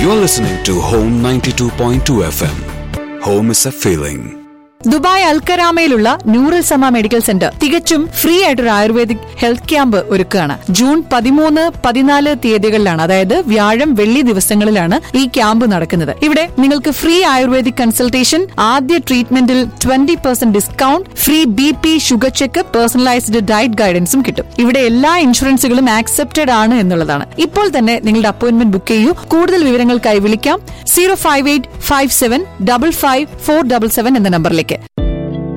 You're listening to Home 92.2 FM. Home is a feeling. Dubai അൽക്കരാമയിലുള്ള Noor Al Sama medical centre തികച്ചും free ആയിട്ടൊരു ayurvedic health camp ഒരുക്കുകയാണ് June പതിമൂന്ന് പതിനാല് തീയതികളിലാണ് അതായത് വ്യാഴം വെള്ളി ദിവസങ്ങളിലാണ് ഈ ക്യാമ്പ് നടക്കുന്നത് ഇവിടെ നിങ്ങൾക്ക് ഫ്രീ ആയുർവേദിക് കൺസൾട്ടേഷൻ ആദ്യ ട്രീറ്റ്മെന്റിൽ twenty percent discount free B P sugar checkup personalised diet ഗൈഡൻസും കിട്ടും ഇവിടെ എല്ലാ ഇൻഷുറൻസുകളും ആക്സെപ്റ്റഡ് ആണ് എന്നുള്ളതാണ് ഇപ്പോൾ തന്നെ നിങ്ങളുടെ അപ്പോയിന്റ്മെന്റ് ബുക്ക് ചെയ്യൂ കൂടുതൽ വിവരങ്ങൾക്കായി വിളിക്കാം zero five eight five seven double five four double seven എന്ന നമ്പറിലേക്ക്